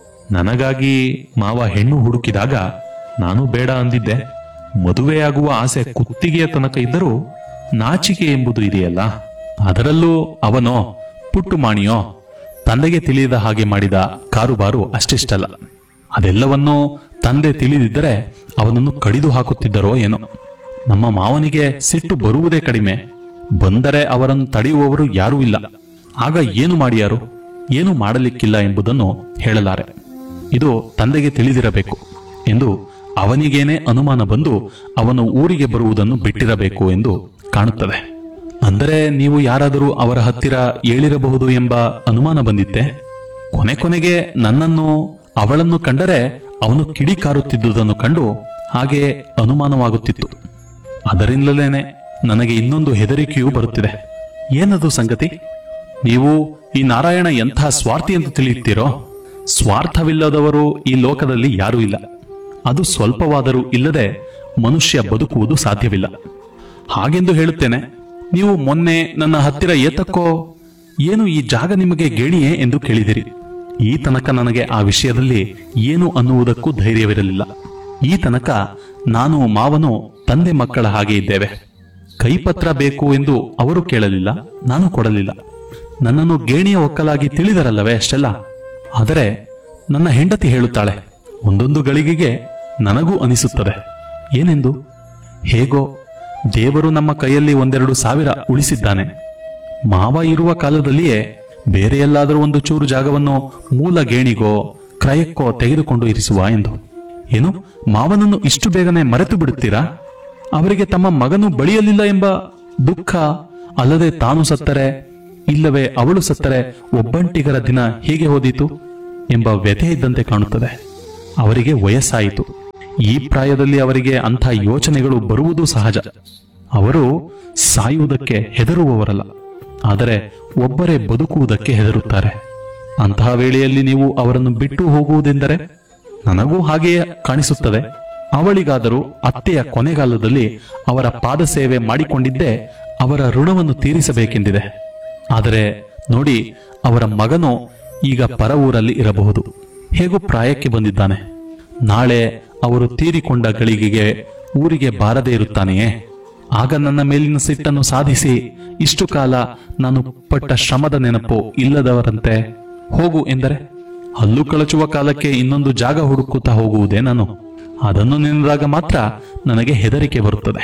Speaker 6: ನನಗಾಗಿ ಮಾವ ಹೆಣ್ಣು ಹುಡುಕಿದಾಗ ನಾನು ಬೇಡ ಅಂದಿದ್ದೆ ಮದುವೆಯಾಗುವ ಆಸೆ ಕುತ್ತಿಗೆಯ ತನಕ ಇದ್ದರೂ ನಾಚಿಕೆ ಎಂಬುದು ಇದೆಯಲ್ಲ ಅದರಲ್ಲೂ ಅವನೋ ಪುಟ್ಟು ಮಾಣಿಯೋ ತಂದೆಗೆ ತಿಳಿಯದ ಹಾಗೆ ಮಾಡಿದ ಕಾರುಬಾರು ಅಷ್ಟಿಷ್ಟಲ್ಲ ಅದೆಲ್ಲವನ್ನೂ ತಂದೆ ತಿಳಿದಿದ್ದರೆ ಅವನನ್ನು ಕಡಿದು ಹಾಕುತ್ತಿದ್ದರೋ ಏನೋ ನಮ್ಮ ಮಾವನಿಗೆ ಸಿಟ್ಟು ಬರುವುದೇ ಕಡಿಮೆ ಬಂದರೆ ಅವರನ್ನು ತಡೆಯುವವರು ಯಾರೂ ಇಲ್ಲ ಆಗ ಏನು ಮಾಡಿಯಾರು ಏನು ಮಾಡಲಿಕ್ಕಿಲ್ಲ ಎಂಬುದನ್ನು ಹೇಳಲಾರೆ ಇದು ತಂದೆಗೆ ತಿಳಿದಿರಬೇಕು ಎಂದು ಅವನಿಗೇನೆ ಅನುಮಾನ ಬಂದು ಅವನು ಊರಿಗೆ ಬರುವುದನ್ನು ಬಿಟ್ಟಿರಬೇಕು ಎಂದು ಕಾಣುತ್ತದೆ ಅಂದರೆ ನೀವು ಯಾರಾದರೂ ಅವರ ಹತ್ತಿರ ಹೇಳಿರಬಹುದು ಎಂಬ ಅನುಮಾನ ಬಂದಿತ್ತೆ ಕೊನೆ ಕೊನೆಗೆ ನನ್ನನ್ನು ಅವಳನ್ನು ಕಂಡರೆ ಅವನು ಕಿಡಿಕಾರುತ್ತಿದ್ದುದನ್ನು ಕಂಡು ಹಾಗೆ ಅನುಮಾನವಾಗುತ್ತಿತ್ತು ಅದರಿಂದಲೇನೆ ನನಗೆ ಇನ್ನೊಂದು ಹೆದರಿಕೆಯೂ ಬರುತ್ತಿದೆ ಏನದು ಸಂಗತಿ ನೀವು ಈ ನಾರಾಯಣ ಎಂಥ ಸ್ವಾರ್ಥಿ ಎಂದು ತಿಳಿಯುತ್ತೀರೋ ಸ್ವಾರ್ಥವಿಲ್ಲದವರು ಈ ಲೋಕದಲ್ಲಿ ಯಾರೂ ಇಲ್ಲ ಅದು ಸ್ವಲ್ಪವಾದರೂ ಇಲ್ಲದೆ ಮನುಷ್ಯ ಬದುಕುವುದು ಸಾಧ್ಯವಿಲ್ಲ ಹಾಗೆಂದು ಹೇಳುತ್ತೇನೆ ನೀವು ಮೊನ್ನೆ ನನ್ನ ಹತ್ತಿರ ಏತಕ್ಕೋ ಏನು ಈ ಜಾಗ ನಿಮಗೆ ಗೇಣಿಯೇ ಎಂದು ಕೇಳಿದಿರಿ ಈ ತನಕ ನನಗೆ ಆ ವಿಷಯದಲ್ಲಿ ಏನು ಅನ್ನುವುದಕ್ಕೂ ಧೈರ್ಯವಿರಲಿಲ್ಲ ಈ ತನಕ ನಾನು ಮಾವನು ತಂದೆ ಮಕ್ಕಳ ಹಾಗೆ ಇದ್ದೇವೆ ಕೈಪತ್ರ ಬೇಕು ಎಂದು ಅವರು ಕೇಳಲಿಲ್ಲ ನಾನು ಕೊಡಲಿಲ್ಲ ನನ್ನನ್ನು ಗೇಣಿಯ ಒಕ್ಕಲಾಗಿ ತಿಳಿದರಲ್ಲವೇ ಅಷ್ಟೆಲ್ಲ ಆದರೆ ನನ್ನ ಹೆಂಡತಿ ಹೇಳುತ್ತಾಳೆ ಒಂದೊಂದು ಗಳಿಗೆಗೆ ನನಗೂ ಅನಿಸುತ್ತದೆ ಏನೆಂದು ಹೇಗೋ ದೇವರು ನಮ್ಮ ಕೈಯಲ್ಲಿ ಒಂದೆರಡು ಸಾವಿರ ಉಳಿಸಿದ್ದಾನೆ ಮಾವ ಇರುವ ಕಾಲದಲ್ಲಿಯೇ ಬೇರೆ ಎಲ್ಲಾದರೂ ಒಂದು ಚೂರು ಜಾಗವನ್ನು ಮೂಲ ಗೇಣಿಗೋ ಕ್ರಯಕ್ಕೋ ತೆಗೆದುಕೊಂಡು ಇರಿಸುವ ಎಂದು ಏನು ಮಾವನನ್ನು ಇಷ್ಟು ಬೇಗನೆ ಮರೆತು ಬಿಡುತ್ತೀರಾ ಅವರಿಗೆ ತಮ್ಮ ಮಗನು ಬಳಿಯಲಿಲ್ಲ ಎಂಬ ದುಃಖ ಅಲ್ಲದೆ ತಾನು ಸತ್ತರೆ ಇಲ್ಲವೇ ಅವಳು ಸತ್ತರೆ ಒಬ್ಬಂಟಿಗರ ದಿನ ಹೇಗೆ ಹೋದೀತು ಎಂಬ ವ್ಯಥೆ ಇದ್ದಂತೆ ಕಾಣುತ್ತದೆ ಅವರಿಗೆ ವಯಸ್ಸಾಯಿತು ಈ ಪ್ರಾಯದಲ್ಲಿ ಅವರಿಗೆ ಅಂಥ ಯೋಚನೆಗಳು ಬರುವುದು ಸಹಜ ಅವರು ಸಾಯುವುದಕ್ಕೆ ಹೆದರುವವರಲ್ಲ ಆದರೆ ಒಬ್ಬರೇ ಬದುಕುವುದಕ್ಕೆ ಹೆದರುತ್ತಾರೆ ಅಂತಹ ವೇಳೆಯಲ್ಲಿ ನೀವು ಅವರನ್ನು ಬಿಟ್ಟು ಹೋಗುವುದೆಂದರೆ ನನಗೂ ಹಾಗೆಯೇ ಕಾಣಿಸುತ್ತದೆ ಅವಳಿಗಾದರೂ ಅತ್ತೆಯ ಕೊನೆಗಾಲದಲ್ಲಿ ಅವರ ಪಾದ ಸೇವೆ ಮಾಡಿಕೊಂಡಿದ್ದೇ ಅವರ ಋಣವನ್ನು ತೀರಿಸಬೇಕೆಂದಿದೆ ಆದರೆ ನೋಡಿ ಅವರ ಮಗನು ಈಗ ಪರ ಊರಲ್ಲಿ ಇರಬಹುದು ಹೇಗೂ ಪ್ರಾಯಕ್ಕೆ ಬಂದಿದ್ದಾನೆ ನಾಳೆ ಅವರು ತೀರಿಕೊಂಡ ಗಳಿಗೆಗೆ ಊರಿಗೆ ಬಾರದೇ ಇರುತ್ತಾನೆಯೇ ಆಗ ನನ್ನ ಮೇಲಿನ ಸಿಟ್ಟನ್ನು ಸಾಧಿಸಿ ಇಷ್ಟು ಕಾಲ ನಾನು ಪಟ್ಟ ಶ್ರಮದ ನೆನಪು ಇಲ್ಲದವರಂತೆ ಹೋಗು ಎಂದರೆ ಹಲ್ಲು ಕಳಚುವ ಕಾಲಕ್ಕೆ ಇನ್ನೊಂದು ಜಾಗ ಹುಡುಕುತ್ತಾ ಹೋಗುವುದೇ ನಾನು ಅದನ್ನು ನೆನೆದಾಗ ಮಾತ್ರ ನನಗೆ ಹೆದರಿಕೆ ಬರುತ್ತದೆ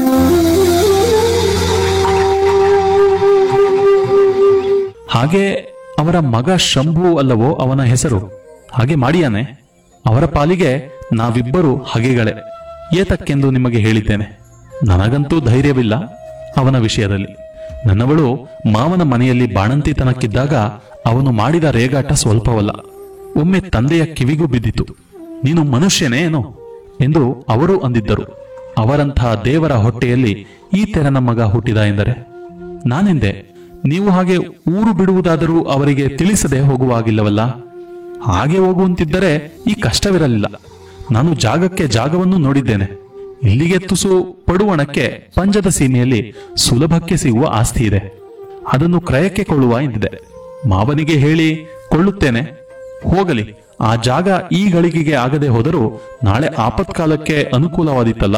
Speaker 6: ಹಾಗೆ ಅವರ ಮಗ ಶಂಭು ಅಲ್ಲವೋ ಅವನ ಹೆಸರು ಹಾಗೆ ಮಾಡಿಯಾನೆ ಅವರ ಪಾಲಿಗೆ ನಾವಿಬ್ಬರು ಹಗೆಗಳೇ ಏತಕ್ಕೆಂದು ನಿಮಗೆ ಹೇಳಿದ್ದೇನೆ ನನಗಂತೂ ಧೈರ್ಯವಿಲ್ಲ ಅವನ ವಿಷಯದಲ್ಲಿ ನನ್ನವಳು ಮಾವನ ಮನೆಯಲ್ಲಿ ಬಾಣಂತಿತನಕ್ಕಿದ್ದಾಗ ಅವನು ಮಾಡಿದ ರೇಗಾಟ ಸ್ವಲ್ಪವಲ್ಲ ಒಮ್ಮೆ ತಂದೆಯ ಕಿವಿಗೂ ಬಿದ್ದಿತು ನೀನು ಮನುಷ್ಯನೇ ಏನೋ ಎಂದು ಅವರು ಅಂದಿದ್ದರು ಅವರಂತಹ ದೇವರ ಹೊಟ್ಟೆಯಲ್ಲಿ ಈ ತೆರನ ಮಗ ಹುಟ್ಟಿದ ಎಂದರೆ ನಾನೆಂದೆ ನೀವು ಹಾಗೆ ಊರು ಬಿಡುವುದಾದರೂ ಅವರಿಗೆ ತಿಳಿಸದೆ ಹೋಗುವಾಗಿಲ್ಲವಲ್ಲ ಹಾಗೆ ಹೋಗುವಂತಿದ್ದರೆ ಈ ಕಷ್ಟವಿರಲಿಲ್ಲ ನಾನು ಜಾಗಕ್ಕೆ ಜಾಗವನ್ನು ನೋಡಿದ್ದೇನೆ ಇಲ್ಲಿಗೆ ತುಸು ಪಡುವಣಕ್ಕೆ ಪಂಜದ ಸೀಮೆಯಲ್ಲಿ ಸುಲಭಕ್ಕೆ ಸಿಗುವ ಆಸ್ತಿ ಇದೆ ಅದನ್ನು ಕ್ರಯಕ್ಕೆ ಕೊಳ್ಳುವ ಎಂದಿದೆ ಮಾವನಿಗೆ ಹೇಳಿ ಕೊಳ್ಳುತ್ತೇನೆ ಹೋಗಲಿ ಆ ಜಾಗ ಈ ಗಳಿಗೆಗೆ ಆಗದೆ ಹೋದರೂ ನಾಳೆ ಆಪತ್ಕಾಲಕ್ಕೆ ಅನುಕೂಲವಾದಿತ್ತಲ್ಲ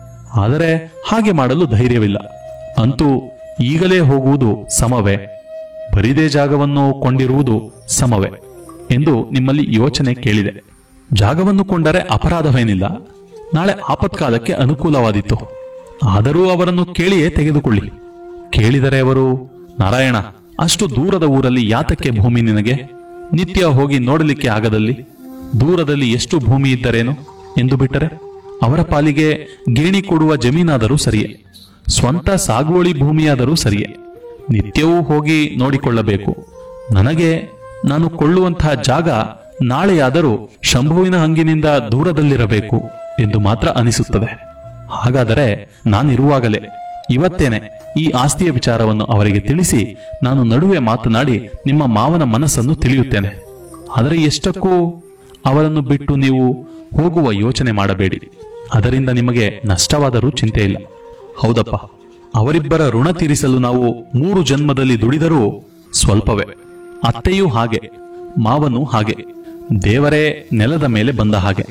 Speaker 6: ಆದರೆ ಹಾಗೆ ಮಾಡಲು ಧೈರ್ಯವಿಲ್ಲ ಅಂತೂ ಈಗಲೇ ಹೋಗುವುದು ಸಮವೇ ಬರಿದೇ ಜಾಗವನ್ನು ಕೊಂಡಿರುವುದು ಸಮವೇ ಎಂದು ನಿಮ್ಮಲ್ಲಿ ಯೋಚನೆ ಕೇಳಿದೆ ಜಾಗವನ್ನು ಕೊಂಡರೆ ಅಪರಾಧವೇನಿಲ್ಲ ನಾಳೆ ಆಪತ್ಕಾಲಕ್ಕೆ ಅನುಕೂಲವಾದಿತ್ತು ಆದರೂ ಅವರನ್ನು ಕೇಳಿಯೇ ತೆಗೆದುಕೊಳ್ಳಿ ಕೇಳಿದರೆ ಅವರು ನಾರಾಯಣ ಅಷ್ಟು ದೂರದ ಊರಲ್ಲಿ ಯಾತಕ್ಕೆ ಭೂಮಿ ನಿನಗೆ ನಿತ್ಯ ಹೋಗಿ ನೋಡಲಿಕ್ಕೆ ಆಗದಲ್ಲಿ ದೂರದಲ್ಲಿ ಎಷ್ಟು ಭೂಮಿ ಇದ್ದರೇನು ಎಂದು ಬಿಟ್ಟರೆ ಅವರ ಪಾಲಿಗೆ ಗೇಣಿ ಕೊಡುವ ಜಮೀನಾದರೂ ಸರಿಯೇ ಸ್ವಂತ ಸಾಗುವಳಿ ಭೂಮಿಯಾದರೂ ಸರಿಯೇ ನಿತ್ಯವೂ ಹೋಗಿ ನೋಡಿಕೊಳ್ಳಬೇಕು ನನಗೆ ನಾನು ಕೊಳ್ಳುವಂತಹ ಜಾಗ ನಾಳೆಯಾದರೂ ಶಂಭುವಿನ ಹಂಗಿನಿಂದ ದೂರದಲ್ಲಿರಬೇಕು ಎಂದು ಮಾತ್ರ ಅನಿಸುತ್ತದೆ ಹಾಗಾದರೆ ನಾನಿರುವಾಗಲೇ ಇವತ್ತೇನೆ ಈ ಆಸ್ತಿಯ ವಿಚಾರವನ್ನು ಅವರಿಗೆ ತಿಳಿಸಿ ನಾನು ನಡುವೆ ಮಾತನಾಡಿ ನಿಮ್ಮ ಮಾವನ ಮನಸ್ಸನ್ನು ತಿಳಿಯುತ್ತೇನೆ ಆದರೆ ಎಷ್ಟಕ್ಕೂ ಅವರನ್ನು ಬಿಟ್ಟು ನೀವು ಹೋಗುವ ಯೋಚನೆ ಮಾಡಬೇಡಿ ಅದರಿಂದ ನಿಮಗೆ ನಷ್ಟವಾದರೂ ಚಿಂತೆ ಇಲ್ಲ ಹೌದಪ್ಪ ಅವರಿಬ್ಬರ ಋಣ ತೀರಿಸಲು ನಾವು ಮೂರು ಜನ್ಮದಲ್ಲಿ ದುಡಿದರೂ ಸ್ವಲ್ಪವೇ ಅತ್ತೆಯೂ ಹಾಗೆ ಮಾವನು ಹಾಗೆ ದೇವರೇ ನೆಲದ ಮೇಲೆ ಬಂದ ಹಾಗೆ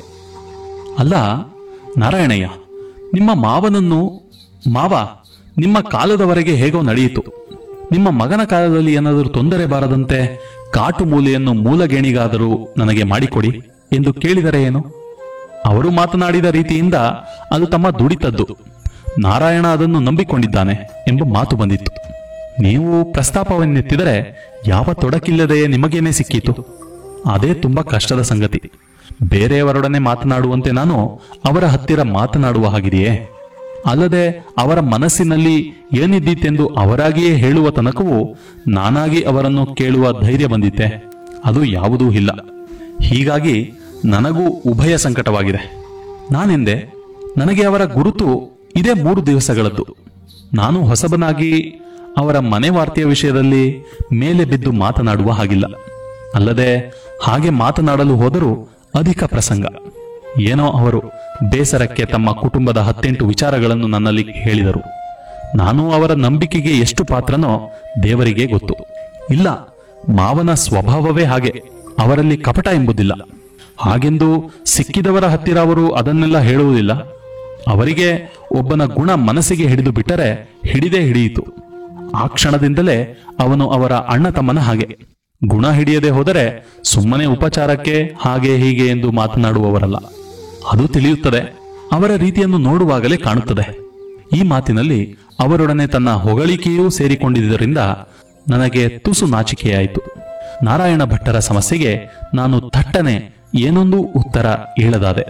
Speaker 6: ಅಲ್ಲ ನಾರಾಯಣಯ್ಯ ನಿಮ್ಮ ಮಾವನನ್ನು ಮಾವ ನಿಮ್ಮ ಕಾಲದವರೆಗೆ ಹೇಗೋ ನಡೆಯಿತು ನಿಮ್ಮ ಮಗನ ಕಾಲದಲ್ಲಿ ಏನಾದರೂ ತೊಂದರೆ ಬಾರದಂತೆ ಕಾಟು ಮೂಲೆಯನ್ನು ಮೂಲಗೇಣಿಗಾದರೂ ನನಗೆ ಮಾಡಿಕೊಡಿ ಎಂದು ಕೇಳಿದರೆ ಏನು ಅವರು ಮಾತನಾಡಿದ ರೀತಿಯಿಂದ ಅದು ತಮ್ಮ ದುಡಿತದ್ದು ನಾರಾಯಣ ಅದನ್ನು ನಂಬಿಕೊಂಡಿದ್ದಾನೆ ಎಂಬ ಮಾತು ಬಂದಿತ್ತು ನೀವು ಪ್ರಸ್ತಾಪವನ್ನೆತ್ತಿದರೆ ಯಾವ ತೊಡಕಿಲ್ಲದೆಯೇ ನಿಮಗೇನೆ ಸಿಕ್ಕಿತು ಅದೇ ತುಂಬಾ ಕಷ್ಟದ ಸಂಗತಿ ಬೇರೆಯವರೊಡನೆ ಮಾತನಾಡುವಂತೆ ನಾನು ಅವರ ಹತ್ತಿರ ಮಾತನಾಡುವ ಹಾಗಿದೆಯೇ ಅಲ್ಲದೆ ಅವರ ಮನಸ್ಸಿನಲ್ಲಿ ಏನಿದ್ದೀತೆಂದು ಅವರಾಗಿಯೇ ಹೇಳುವ ತನಕವೂ ನಾನಾಗಿ ಅವರನ್ನು ಕೇಳುವ ಧೈರ್ಯ ಬಂದಿತ್ತೆ ಅದು ಯಾವುದೂ ಇಲ್ಲ ಹೀಗಾಗಿ ನನಗೂ ಉಭಯ ಸಂಕಟವಾಗಿದೆ ನಾನೆಂದೆ ನನಗೆ ಅವರ ಗುರುತು ಇದೇ ಮೂರು ದಿವಸಗಳದ್ದು ನಾನು ಹೊಸಬನಾಗಿ ಅವರ ಮನೆ ವಾರ್ತೆಯ ವಿಷಯದಲ್ಲಿ ಮೇಲೆ ಬಿದ್ದು ಮಾತನಾಡುವ ಹಾಗಿಲ್ಲ ಅಲ್ಲದೆ ಹಾಗೆ ಮಾತನಾಡಲು ಹೋದರೂ ಅಧಿಕ ಪ್ರಸಂಗ ಏನೋ ಅವರು ಬೇಸರಕ್ಕೆ ತಮ್ಮ ಕುಟುಂಬದ ಹತ್ತೆಂಟು ವಿಚಾರಗಳನ್ನು ನನ್ನಲ್ಲಿ ಹೇಳಿದರು ನಾನು ಅವರ ನಂಬಿಕೆಗೆ ಎಷ್ಟು ಪಾತ್ರನೋ ದೇವರಿಗೆ ಗೊತ್ತು ಇಲ್ಲ ಮಾವನ ಸ್ವಭಾವವೇ ಹಾಗೆ ಅವರಲ್ಲಿ ಕಪಟ ಎಂಬುದಿಲ್ಲ ಹಾಗೆಂದು ಸಿಕ್ಕಿದವರ ಹತ್ತಿರ ಅವರು ಅದನ್ನೆಲ್ಲ ಹೇಳುವುದಿಲ್ಲ ಅವರಿಗೆ ಒಬ್ಬನ ಗುಣ ಮನಸ್ಸಿಗೆ ಹಿಡಿದು ಬಿಟ್ಟರೆ ಹಿಡಿದೇ ಹಿಡಿಯಿತು ಆ ಕ್ಷಣದಿಂದಲೇ ಅವನು ಅವರ ಅಣ್ಣ ತಮ್ಮನ ಹಾಗೆ ಗುಣ ಹಿಡಿಯದೆ ಹೋದರೆ ಸುಮ್ಮನೆ ಉಪಚಾರಕ್ಕೆ ಹಾಗೆ ಹೀಗೆ ಎಂದು ಮಾತನಾಡುವವರಲ್ಲ ಅದು ತಿಳಿಯುತ್ತದೆ ಅವರ ರೀತಿಯನ್ನು ನೋಡುವಾಗಲೇ ಕಾಣುತ್ತದೆ ಈ ಮಾತಿನಲ್ಲಿ ಅವರೊಡನೆ ತನ್ನ ಹೊಗಳಿಕೆಯೂ ಸೇರಿಕೊಂಡಿದ್ದರಿಂದ ನನಗೆ ತುಸು ನಾಚಿಕೆಯಾಯಿತು ನಾರಾಯಣ ಭಟ್ಟರ ಸಮಸ್ಯೆಗೆ ನಾನು ಥಟ್ಟನೆ ಏನೊಂದು ಉತ್ತರ ಹೇಳದಾದೆ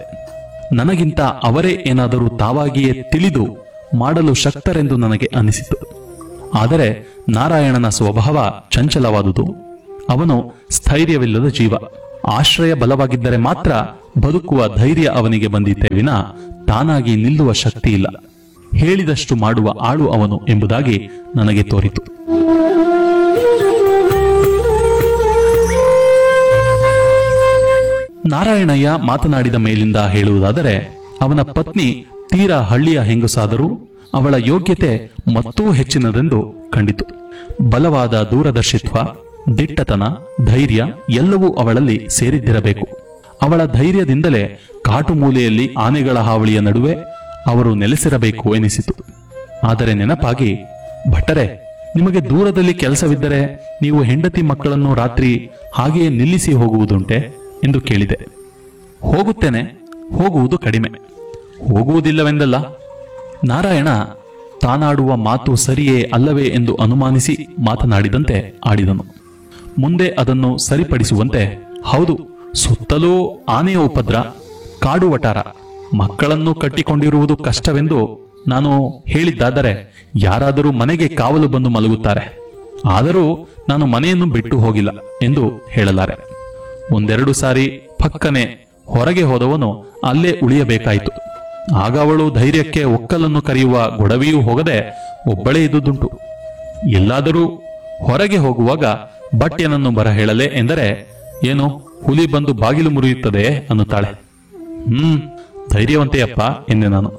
Speaker 6: ನನಗಿಂತ ಅವರೇ ಏನಾದರೂ ತಾವಾಗಿಯೇ ತಿಳಿದು ಮಾಡಲು ಶಕ್ತರೆಂದು ನನಗೆ ಅನಿಸಿತು ಆದರೆ ನಾರಾಯಣನ ಸ್ವಭಾವ ಚಂಚಲವಾದುದು ಅವನು ಸ್ಥೈರ್ಯವಿಲ್ಲದ ಜೀವ ಆಶ್ರಯ ಬಲವಾಗಿದ್ದರೆ ಮಾತ್ರ ಬದುಕುವ ಧೈರ್ಯ ಅವನಿಗೆ ಬಂದಿತ್ತೆ ವಿನ ತಾನಾಗಿ ನಿಲ್ಲುವ ಶಕ್ತಿ ಇಲ್ಲ ಹೇಳಿದಷ್ಟು ಮಾಡುವ ಆಳು ಅವನು ಎಂಬುದಾಗಿ ನನಗೆ ತೋರಿತು ನಾರಾಯಣಯ್ಯ ಮಾತನಾಡಿದ ಮೇಲಿಂದ ಹೇಳುವುದಾದರೆ ಅವನ ಪತ್ನಿ ತೀರಾ ಹಳ್ಳಿಯ ಹೆಂಗಸಾದರೂ ಅವಳ ಯೋಗ್ಯತೆ ಮತ್ತೂ ಹೆಚ್ಚಿನದೆಂದು ಕಂಡಿತು ಬಲವಾದ ದೂರದರ್ಶಿತ್ವ ದಿಟ್ಟತನ ಧೈರ್ಯ ಎಲ್ಲವೂ ಅವಳಲ್ಲಿ ಸೇರಿದ್ದಿರಬೇಕು ಅವಳ ಧೈರ್ಯದಿಂದಲೇ ಕಾಟು ಮೂಲೆಯಲ್ಲಿ ಆನೆಗಳ ಹಾವಳಿಯ ನಡುವೆ ಅವರು ನೆಲೆಸಿರಬೇಕು ಎನಿಸಿತು ಆದರೆ ನೆನಪಾಗಿ ಭಟ್ಟರೆ ನಿಮಗೆ ದೂರದಲ್ಲಿ ಕೆಲಸವಿದ್ದರೆ ನೀವು ಹೆಂಡತಿ ಮಕ್ಕಳನ್ನು ರಾತ್ರಿ ಹಾಗೆಯೇ ನಿಲ್ಲಿಸಿ ಹೋಗುವುದುಂಟೆ ಎಂದು ಕೇಳಿದೆ ಹೋಗುತ್ತೇನೆ ಹೋಗುವುದು ಕಡಿಮೆ ಹೋಗುವುದಿಲ್ಲವೆಂದಲ್ಲ ನಾರಾಯಣ ತಾನಾಡುವ ಮಾತು ಸರಿಯೇ ಅಲ್ಲವೇ ಎಂದು ಅನುಮಾನಿಸಿ ಮಾತನಾಡಿದಂತೆ ಆಡಿದನು ಮುಂದೆ ಅದನ್ನು ಸರಿಪಡಿಸುವಂತೆ ಹೌದು ಸುತ್ತಲೂ ಆನೆಯ ಉಪದ್ರ ಕಾಡು ವಟಾರ ಮಕ್ಕಳನ್ನು ಕಟ್ಟಿಕೊಂಡಿರುವುದು ಕಷ್ಟವೆಂದು ನಾನು ಹೇಳಿದ್ದಾದರೆ ಯಾರಾದರೂ ಮನೆಗೆ ಕಾವಲು ಬಂದು ಮಲಗುತ್ತಾರೆ ಆದರೂ ನಾನು ಮನೆಯನ್ನು ಬಿಟ್ಟು ಹೋಗಿಲ್ಲ ಎಂದು ಹೇಳಲಾರೆ ಒಂದೆರಡು ಸಾರಿ ಪಕ್ಕನೆ ಹೊರಗೆ ಹೋದವನು ಅಲ್ಲೇ ಉಳಿಯಬೇಕಾಯಿತು ಆಗ ಅವಳು ಧೈರ್ಯಕ್ಕೆ ಒಕ್ಕಲನ್ನು ಕರೆಯುವ ಗೊಡವೆಯೂ ಹೋಗದೆ ಒಬ್ಬಳೇ ಇದ್ದುದುಂಟು ಎಲ್ಲಾದರೂ ಹೊರಗೆ ಹೋಗುವಾಗ ಬಟ್ಟೆನನ್ನು ಬರ ಹೇಳಲೆ ಎಂದರೆ ಏನು ಹುಲಿ ಬಂದು ಬಾಗಿಲು ಮುರಿಯುತ್ತದೆ ಅನ್ನುತ್ತಾಳೆ ಹ್ಮ್ ಧೈರ್ಯವಂತೆಯಪ್ಪ ಎಂದೆ ನಾನು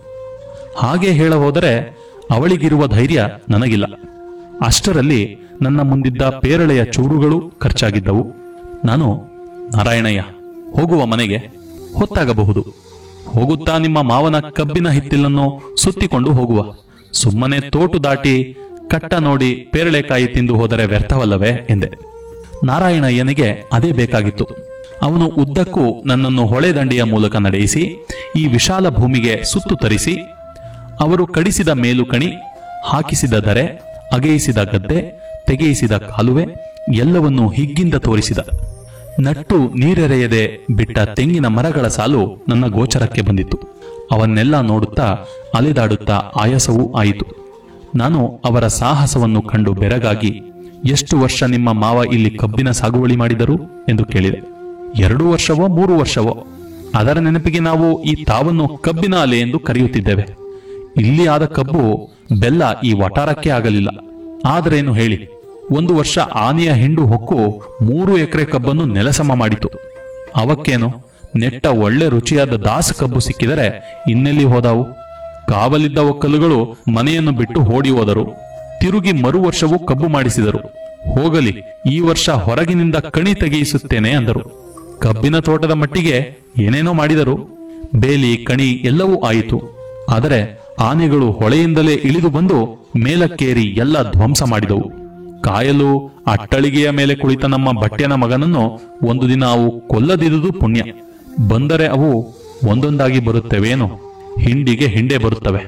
Speaker 6: ಹಾಗೆ ಹೇಳ ಹೋದರೆ ಅವಳಿಗಿರುವ ಧೈರ್ಯ ನನಗಿಲ್ಲ ಅಷ್ಟರಲ್ಲಿ ನನ್ನ ಮುಂದಿದ್ದ ಪೇರಳೆಯ ಚೂರುಗಳು ಖರ್ಚಾಗಿದ್ದವು ನಾನು ನಾರಾಯಣಯ್ಯ ಹೋಗುವ ಮನೆಗೆ ಹೊತ್ತಾಗಬಹುದು ಹೋಗುತ್ತಾ ನಿಮ್ಮ ಮಾವನ ಕಬ್ಬಿನ ಹಿತ್ತಿಲನ್ನು ಸುತ್ತಿಕೊಂಡು ಹೋಗುವ ಸುಮ್ಮನೆ ತೋಟು ದಾಟಿ ಕಟ್ಟ ನೋಡಿ ಪೇರಳೆಕಾಯಿ ತಿಂದು ಹೋದರೆ ವ್ಯರ್ಥವಲ್ಲವೇ ಎಂದೆ ನಾರಾಯಣಯ್ಯನಿಗೆ ಅದೇ ಬೇಕಾಗಿತ್ತು ಅವನು ಉದ್ದಕ್ಕೂ ನನ್ನನ್ನು ಹೊಳೆ ದಂಡೆಯ ಮೂಲಕ ನಡೆಯಿಸಿ ಈ ವಿಶಾಲ ಭೂಮಿಗೆ ಸುತ್ತು ತರಿಸಿ ಅವರು ಕಡಿಸಿದ ಮೇಲುಕಣಿ ಹಾಕಿಸಿದ ದರೆ ಅಗೆಯಿಸಿದ ಗದ್ದೆ ತೆಗೆಯಿಸಿದ ಕಾಲುವೆ ಎಲ್ಲವನ್ನೂ ಹಿಗ್ಗಿಂದ ತೋರಿಸಿದ ನಟ್ಟು ನೀರೆರೆಯದೆ ಬಿಟ್ಟ ತೆಂಗಿನ ಮರಗಳ ಸಾಲು ನನ್ನ ಗೋಚರಕ್ಕೆ ಬಂದಿತ್ತು ಅವನ್ನೆಲ್ಲ ನೋಡುತ್ತಾ ಅಲೆದಾಡುತ್ತಾ ಆಯಾಸವೂ ಆಯಿತು ನಾನು ಅವರ ಸಾಹಸವನ್ನು ಕಂಡು ಬೆರಗಾಗಿ ಎಷ್ಟು ವರ್ಷ ನಿಮ್ಮ ಮಾವ ಇಲ್ಲಿ ಕಬ್ಬಿನ ಸಾಗುವಳಿ ಮಾಡಿದರು ಎಂದು ಕೇಳಿದೆ ಎರಡು ವರ್ಷವೋ ಮೂರು ವರ್ಷವೋ ಅದರ ನೆನಪಿಗೆ ನಾವು ಈ ತಾವನ್ನು ಕಬ್ಬಿನ ಅಲೆ ಎಂದು ಕರೆಯುತ್ತಿದ್ದೇವೆ ಇಲ್ಲಿ ಆದ ಕಬ್ಬು ಬೆಲ್ಲ ಈ ವಟಾರಕ್ಕೆ ಆಗಲಿಲ್ಲ ಆದರೇನು ಹೇಳಿ ಒಂದು ವರ್ಷ ಆನೆಯ ಹಿಂಡು ಹೊಕ್ಕು ಮೂರು ಎಕರೆ ಕಬ್ಬನ್ನು ನೆಲಸಮ ಮಾಡಿತು ಅವಕ್ಕೇನು ನೆಟ್ಟ ಒಳ್ಳೆ ರುಚಿಯಾದ ದಾಸ ಕಬ್ಬು ಸಿಕ್ಕಿದರೆ ಇನ್ನೆಲ್ಲಿ ಹೋದಾವು ಕಾವಲಿದ್ದ ಒಕ್ಕಲುಗಳು ಮನೆಯನ್ನು ಬಿಟ್ಟು ಓಡಿ ಹೋದರು ತಿರುಗಿ ಮರು ವರ್ಷವೂ ಕಬ್ಬು ಮಾಡಿಸಿದರು ಹೋಗಲಿ ಈ ವರ್ಷ ಹೊರಗಿನಿಂದ ಕಣಿ ತೆಗೆಯಿಸುತ್ತೇನೆ ಅಂದರು ಕಬ್ಬಿನ ತೋಟದ ಮಟ್ಟಿಗೆ ಏನೇನೋ ಮಾಡಿದರು ಬೇಲಿ ಕಣಿ ಎಲ್ಲವೂ ಆಯಿತು ಆದರೆ ಆನೆಗಳು ಹೊಳೆಯಿಂದಲೇ ಇಳಿದು ಬಂದು ಮೇಲಕ್ಕೇರಿ ಎಲ್ಲ ಧ್ವಂಸ ಮಾಡಿದವು ಕಾಯಲು ಅಟ್ಟಳಿಗೆಯ ಮೇಲೆ ಕುಳಿತ ನಮ್ಮ ಬಟ್ಟೆನ ಮಗನನ್ನು ಒಂದು ದಿನ ಅವು ಕೊಲ್ಲದಿದುದು ಪುಣ್ಯ ಬಂದರೆ ಅವು ಒಂದೊಂದಾಗಿ ಬರುತ್ತವೇನು ಹಿಂಡಿಗೆ ಹಿಂಡೆ ಬರುತ್ತವೆ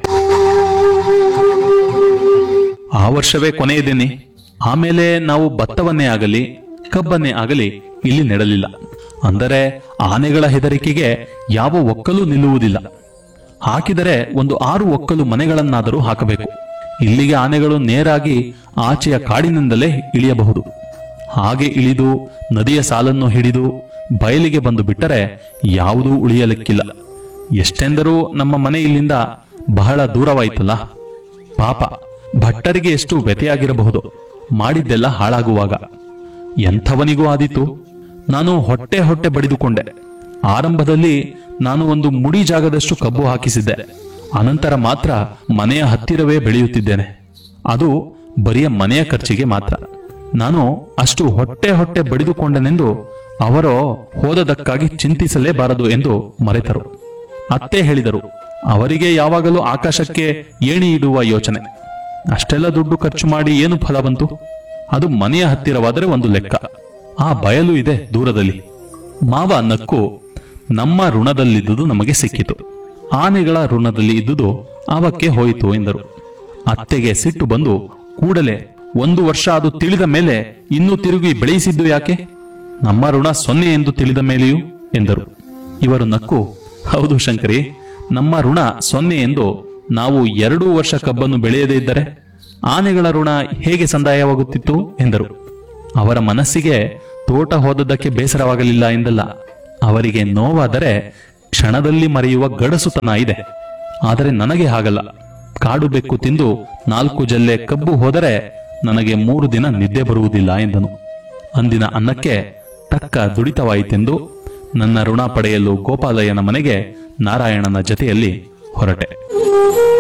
Speaker 6: ಆ ವರ್ಷವೇ ಕೊನೆಯದೇನೆ ಆಮೇಲೆ ನಾವು ಭತ್ತವನ್ನೇ ಆಗಲಿ ಕಬ್ಬನ್ನೇ ಆಗಲಿ ಇಲ್ಲಿ ನೆಡಲಿಲ್ಲ ಅಂದರೆ ಆನೆಗಳ ಹೆದರಿಕೆಗೆ ಯಾವ ಒಕ್ಕಲು ನಿಲ್ಲುವುದಿಲ್ಲ ಹಾಕಿದರೆ ಒಂದು ಆರು ಒಕ್ಕಲು ಮನೆಗಳನ್ನಾದರೂ ಹಾಕಬೇಕು ಇಲ್ಲಿಗೆ ಆನೆಗಳು ನೇರಾಗಿ ಆಚೆಯ ಕಾಡಿನಿಂದಲೇ ಇಳಿಯಬಹುದು ಹಾಗೆ ಇಳಿದು ನದಿಯ ಸಾಲನ್ನು ಹಿಡಿದು ಬಯಲಿಗೆ ಬಂದು ಬಿಟ್ಟರೆ ಯಾವುದೂ ಉಳಿಯಲಿಕ್ಕಿಲ್ಲ ಎಷ್ಟೆಂದರೂ ನಮ್ಮ ಮನೆ ಇಲ್ಲಿಂದ ಬಹಳ ದೂರವಾಯ್ತಲ್ಲ ಪಾಪ ಭಟ್ಟರಿಗೆ ಎಷ್ಟು ವ್ಯತೆಯಾಗಿರಬಹುದು ಮಾಡಿದ್ದೆಲ್ಲ ಹಾಳಾಗುವಾಗ ಎಂಥವನಿಗೂ ಆದೀತು ನಾನು ಹೊಟ್ಟೆ ಹೊಟ್ಟೆ ಬಡಿದುಕೊಂಡೆ ಆರಂಭದಲ್ಲಿ ನಾನು ಒಂದು ಮುಡಿ ಜಾಗದಷ್ಟು ಕಬ್ಬು ಹಾಕಿಸಿದ್ದೆ ಅನಂತರ ಮಾತ್ರ ಮನೆಯ ಹತ್ತಿರವೇ ಬೆಳೆಯುತ್ತಿದ್ದೇನೆ ಅದು ಬರಿಯ ಮನೆಯ ಖರ್ಚಿಗೆ ಮಾತ್ರ ನಾನು ಅಷ್ಟು ಹೊಟ್ಟೆ ಹೊಟ್ಟೆ ಬಡಿದುಕೊಂಡನೆಂದು ಅವರೋ ಹೋದದಕ್ಕಾಗಿ ಚಿಂತಿಸಲೇಬಾರದು ಎಂದು ಮರೆತರು ಅತ್ತೆ ಹೇಳಿದರು ಅವರಿಗೆ ಯಾವಾಗಲೂ ಆಕಾಶಕ್ಕೆ ಏಣಿ ಇಡುವ ಯೋಚನೆ ಅಷ್ಟೆಲ್ಲ ದುಡ್ಡು ಖರ್ಚು ಮಾಡಿ ಏನು ಫಲ ಬಂತು ಅದು ಮನೆಯ ಹತ್ತಿರವಾದರೆ ಒಂದು ಲೆಕ್ಕ ಆ ಬಯಲು ಇದೆ ದೂರದಲ್ಲಿ ಮಾವ ನಕ್ಕು ನಮ್ಮ ಋಣದಲ್ಲಿದ್ದುದು ನಮಗೆ ಸಿಕ್ಕಿತು ಆನೆಗಳ ಋಣದಲ್ಲಿ ಇದ್ದುದು ಅವಕ್ಕೆ ಹೋಯಿತು ಎಂದರು ಅತ್ತೆಗೆ ಸಿಟ್ಟು ಬಂದು ಕೂಡಲೇ ಒಂದು ವರ್ಷ ಅದು ತಿಳಿದ ಮೇಲೆ ಇನ್ನೂ ತಿರುಗಿ ಬೆಳೆಯಿಸಿದ್ದು ಯಾಕೆ ನಮ್ಮ ಋಣ ಸೊನ್ನೆ ಎಂದು ತಿಳಿದ ಮೇಲೆಯೂ ಎಂದರು ಇವರು ನಕ್ಕು ಹೌದು ಶಂಕರಿ ನಮ್ಮ ಋಣ ಸೊನ್ನೆ ಎಂದು ನಾವು ಎರಡೂ ವರ್ಷ ಕಬ್ಬನ್ನು ಬೆಳೆಯದೇ ಇದ್ದರೆ ಆನೆಗಳ ಋಣ ಹೇಗೆ ಸಂದಾಯವಾಗುತ್ತಿತ್ತು ಎಂದರು ಅವರ ಮನಸ್ಸಿಗೆ ತೋಟ ಹೋದದ್ದಕ್ಕೆ ಬೇಸರವಾಗಲಿಲ್ಲ ಎಂದಲ್ಲ ಅವರಿಗೆ ನೋವಾದರೆ ಕ್ಷಣದಲ್ಲಿ ಮರೆಯುವ ಗಡಸುತನ ಇದೆ ಆದರೆ ನನಗೆ ಹಾಗಲ್ಲ ಕಾಡು ಬೆಕ್ಕು ತಿಂದು ನಾಲ್ಕು ಜಲ್ಲೆ ಕಬ್ಬು ಹೋದರೆ ನನಗೆ ಮೂರು ದಿನ ನಿದ್ದೆ ಬರುವುದಿಲ್ಲ ಎಂದನು ಅಂದಿನ ಅನ್ನಕ್ಕೆ ತಕ್ಕ ದುಡಿತವಾಯಿತೆಂದು ನನ್ನ ಋಣ ಪಡೆಯಲು ಗೋಪಾಲಯ್ಯನ ಮನೆಗೆ ನಾರಾಯಣನ ಜತೆಯಲ್ಲಿ ಹೊರಟೆ